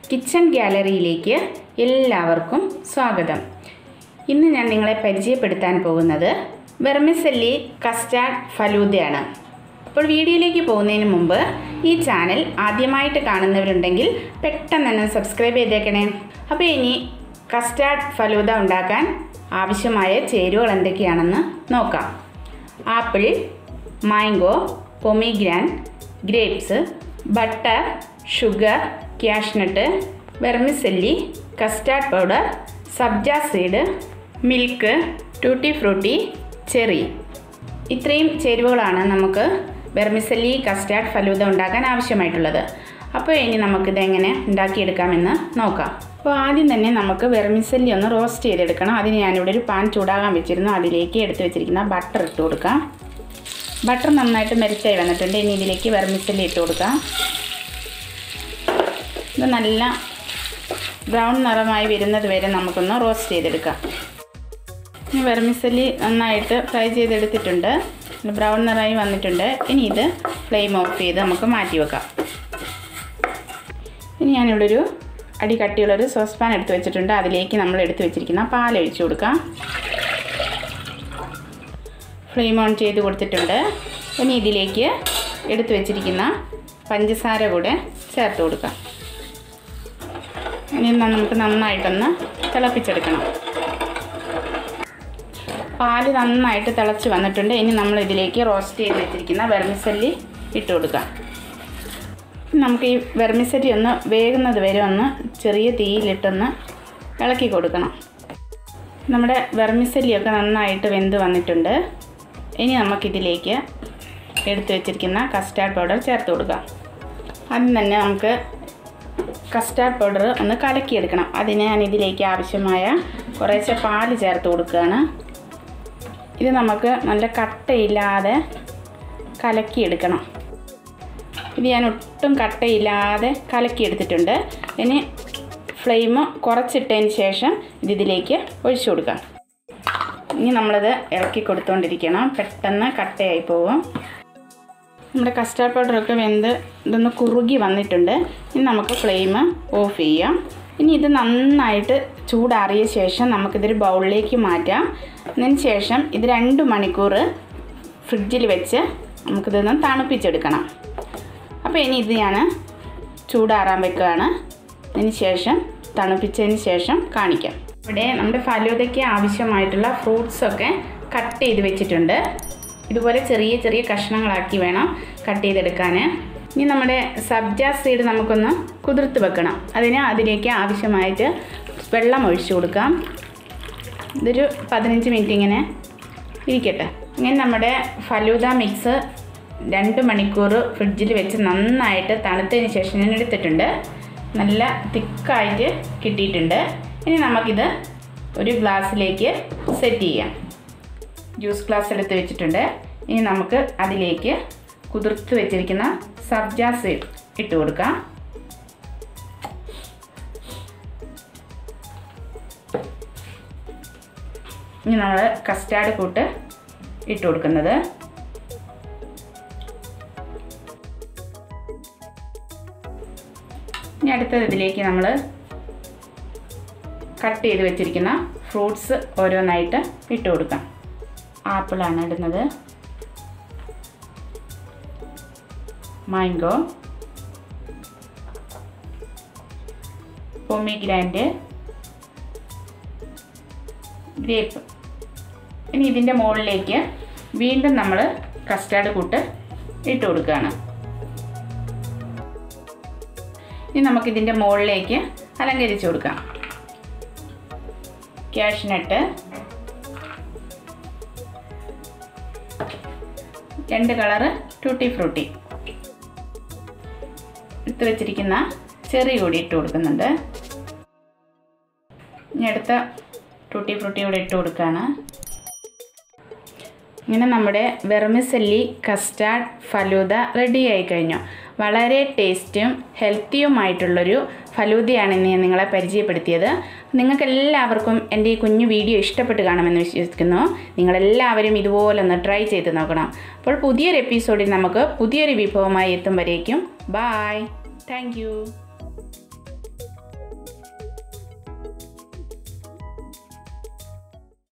kitchen ഗാലറിയിലേക്ക് എല്ലാവർക്കും സ്വാഗതം ഇന്ന് ഞാൻ നിങ്ങളെ പരിചയപ്പെടുത്താൻ പോകുന്നത് വെർമിസെല്ലി കസ്റ്റാർഡ് ഫലൂദയാണ് അപ്പോൾ വീഡിയോയിലേക്ക് പോകുന്നതിന് മുമ്പ് ഈ ചാനൽ ആദ്യമായിട്ട് കാണുന്നവരുണ്ടെങ്കിൽ പെട്ടെന്ന് തന്നെ സബ്സ്ക്രൈബ് ചെയ്തേക്കണേ അപ്പോൾ ഇനി കസ്റ്റാർഡ് ഫലൂദ ഉണ്ടാക്കാൻ ആവശ്യമായ ചേരുവകൾ എന്തൊക്കെയാണെന്ന് നോക്കാം apple mango pomegranate grapes butter sugar cashew nut vermicelli custard powder sabja seed milk tutti frutti cherry ഇത്രയും ചേരുവകളാണ് നമുക്ക് വെർമിസെല്ലി കസ്റ്റാർഡ് ഫലൂദ ഉണ്ടാക്കാൻ ആവശ്യമായിട്ടുള്ളത് അപ്പോൾ ഇനി നമുക്കിത് എങ്ങനെ ഉണ്ടാക്കിയെടുക്കാമെന്ന് നോക്കാം അപ്പോൾ ആദ്യം തന്നെ നമുക്ക് വെർമിസെല്ലി ഒന്ന് റോസ്റ്റ് ചെയ്തെടുക്കണം അതിന് ഞാനിവിടെ ഒരു പാൻ ചൂടാകാൻ വെച്ചിരുന്നു അതിലേക്ക് എടുത്ത് വെച്ചിരിക്കുന്ന ബട്ടർ ഇട്ട് കൊടുക്കാം ബട്ടർ നന്നായിട്ട് മെരിച്ചായി വന്നിട്ടുണ്ട് ഇനി ഇതിലേക്ക് വെർമിസെല്ലി ഇട്ട് കൊടുക്കാം ഇത് നല്ല ബ്രൗൺ നിറമായി വരുന്നത് വരെ നമുക്കൊന്ന് റോസ്റ്റ് ചെയ്തെടുക്കാം ഇനി വെർമിസെല്ലി നന്നായിട്ട് ഫ്രൈ ചെയ്തെടുത്തിട്ടുണ്ട് ബ്രൗൺ നിറമായി വന്നിട്ടുണ്ട് ഇനി ഇത് ഫ്ലെയിം ഓഫ് ചെയ്ത് നമുക്ക് മാറ്റി വെക്കാം ഇനി ഞാനിവിടെ ഒരു അടി കട്ടിയുള്ളൊരു സോസ് പാൻ എടുത്ത് വെച്ചിട്ടുണ്ട് അതിലേക്ക് നമ്മൾ എടുത്ത് വെച്ചിരിക്കുന്ന പാൽ ഒഴിച്ചു കൊടുക്കാം ഫ്ലെയിം ഓൺ ചെയ്ത് കൊടുത്തിട്ടുണ്ട് ഇനി ഇതിലേക്ക് എടുത്തു വെച്ചിരിക്കുന്ന പഞ്ചസാര കൂടെ ചേർത്ത് കൊടുക്കാം ഇനി നമുക്ക് നന്നായിട്ടൊന്ന് തിളപ്പിച്ചെടുക്കണം പാല് നന്നായിട്ട് തിളച്ച് വന്നിട്ടുണ്ട് ഇനി നമ്മൾ ഇതിലേക്ക് റോസ്റ്റ് ചെയ്ത് വെച്ചിരിക്കുന്ന വെർമിസല്ലി ഇട്ട് കൊടുക്കാം നമുക്ക് ഈ വെർമിസല്ലി ഒന്ന് വേകുന്നത് വരെ ഒന്ന് ചെറിയ തീയിലിട്ടൊന്ന് ഇളക്കി കൊടുക്കണം നമ്മുടെ വെർമിസല്ലിയൊക്കെ നന്നായിട്ട് വെന്ത് വന്നിട്ടുണ്ട് ഇനി നമുക്കിതിലേക്ക് എടുത്തു വെച്ചിരിക്കുന്ന കസ്റ്റാർഡ് പൗഡർ ചേർത്ത് കൊടുക്കാം ആദ്യം തന്നെ നമുക്ക് കസ്റ്റാർഡ് പൗഡർ ഒന്ന് കലക്കിയെടുക്കണം അതിന് ഞാൻ ഇതിലേക്ക് ആവശ്യമായ കുറേശ്ശെ പാല് ചേർത്ത് കൊടുക്കുകയാണ് ഇത് നമുക്ക് നല്ല കട്ടയില്ലാതെ കലക്കിയെടുക്കണം ഇത് ഞാൻ ഒട്ടും കട്ടയില്ലാതെ കലക്കിയെടുത്തിട്ടുണ്ട് ഇനി ഫ്ലെയിം കുറച്ചിട്ടതിന് ശേഷം ഇത് ഇതിലേക്ക് ഒഴിച്ചു കൊടുക്കാം ഇനി നമ്മളിത് ഇളക്കി കൊടുത്തുകൊണ്ടിരിക്കണം പെട്ടെന്ന് കട്ടയായി പോകും നമ്മുടെ കസ്റ്റാർഡ് പൗഡറൊക്കെ വെന്ത് ഇതൊന്ന് കുറുകി വന്നിട്ടുണ്ട് ഇനി നമുക്ക് ഫ്ലെയിം ഓഫ് ചെയ്യാം ഇനി ഇത് നന്നായിട്ട് ചൂടാറിയ ശേഷം നമുക്കിതൊരു ബൗളിലേക്ക് മാറ്റാം അതിന് ശേഷം ഇത് രണ്ട് മണിക്കൂർ ഫ്രിഡ്ജിൽ വെച്ച് നമുക്കിതൊന്ന് തണുപ്പിച്ചെടുക്കണം അപ്പോൾ ഇനി ഇത് ഞാൻ ചൂടാറാൻ വെക്കുകയാണ് അതിന് ശേഷം തണുപ്പിച്ചതിന് ശേഷം കാണിക്കാം ഇവിടെ നമ്മുടെ ഫലൂദയ്ക്ക് ആവശ്യമായിട്ടുള്ള ഫ്രൂട്ട്സൊക്കെ കട്ട് ചെയ്ത് വെച്ചിട്ടുണ്ട് ഇതുപോലെ ചെറിയ ചെറിയ കഷ്ണങ്ങളാക്കി വേണം കട്ട് ചെയ്തെടുക്കാൻ ഇനി നമ്മുടെ സബ്ജ സീഡ് നമുക്കൊന്ന് കുതിർത്ത് വെക്കണം അതിന് അതിലേക്ക് ആവശ്യമായിട്ട് വെള്ളം ഒഴിച്ചു കൊടുക്കാം ഇതൊരു പതിനഞ്ച് മിനിറ്റ് ഇങ്ങനെ ഇരിക്കട്ടെ ഇങ്ങനെ നമ്മുടെ ഫലൂദ മിക്സ് രണ്ട് മണിക്കൂർ ഫ്രിഡ്ജിൽ വെച്ച് നന്നായിട്ട് തണുത്തതിന് ശേഷം ഞാൻ എടുത്തിട്ടുണ്ട് നല്ല തിക്കായിട്ട് കിട്ടിയിട്ടുണ്ട് ഇനി നമുക്കിത് ഒരു ഗ്ലാസ്സിലേക്ക് സെറ്റ് ചെയ്യാം ജ്യൂസ് ഗ്ലാസ് എടുത്ത് വെച്ചിട്ടുണ്ട് ഇനി നമുക്ക് അതിലേക്ക് കുതിർത്ത് വെച്ചിരിക്കുന്ന സബ്ജ സീഡ് ഇട്ട് കൊടുക്കാം ഇനി നമ്മൾ കസ്റ്റാർഡ് കൂട്ട് ഇട്ട് കൊടുക്കുന്നത് ഇനി അടുത്തത് ഇതിലേക്ക് നമ്മൾ കട്ട് ചെയ്ത് വെച്ചിരിക്കുന്ന ഫ്രൂട്ട്സ് ഓരോന്നായിട്ട് ഇട്ട് കൊടുക്കാം ആപ്പിളാണ് ഇടുന്നത് മാംഗോ പൊമിഗ്രാൻഡ് ഗ്രേപ്പ് ഇനി ഇതിൻ്റെ മുകളിലേക്ക് വീണ്ടും നമ്മൾ കസ്റ്റാർഡ് കൂട്ട് ഇട്ട് കൊടുക്കുകയാണ് ഇനി നമുക്കിതിൻ്റെ മുകളിലേക്ക് അലങ്കരിച്ച് കൊടുക്കാം ക്യാഷ്നട്ട് രണ്ട് കളറ് ടൂട്ടി ഫ്രൂട്ടി എടുത്ത് വെച്ചിരിക്കുന്ന ചെറി കൂടി ഇട്ട് കൊടുക്കുന്നുണ്ട് ഇനി അടുത്ത ടൂട്ടി ഫ്രൂട്ടി കൂടി ഇട്ട് കൊടുക്കുകയാണ് ഇങ്ങനെ നമ്മുടെ വെർമിസെല്ലി കസ്റ്റാർഡ് ഫലൂദ റെഡി ആയി കഴിഞ്ഞു വളരെ ടേസ്റ്റും ഹെൽത്തിയുമായിട്ടുള്ളൊരു ഫലൂദയാണ് ഇന്ന് ഞാൻ നിങ്ങളെ പരിചയപ്പെടുത്തിയത് നിങ്ങൾക്ക് എല്ലാവർക്കും എൻ്റെ ഈ കുഞ്ഞു വീഡിയോ ഇഷ്ടപ്പെട്ട് കാണുമെന്ന് വിശ്വസിക്കുന്നു നിങ്ങളെല്ലാവരും ഇതുപോലെ ഒന്ന് ട്രൈ ചെയ്ത് നോക്കണം അപ്പോൾ പുതിയൊരു എപ്പിസോഡിൽ നമുക്ക് പുതിയൊരു വിഭവമായി എത്തും വരേക്കും ബായ് താങ്ക്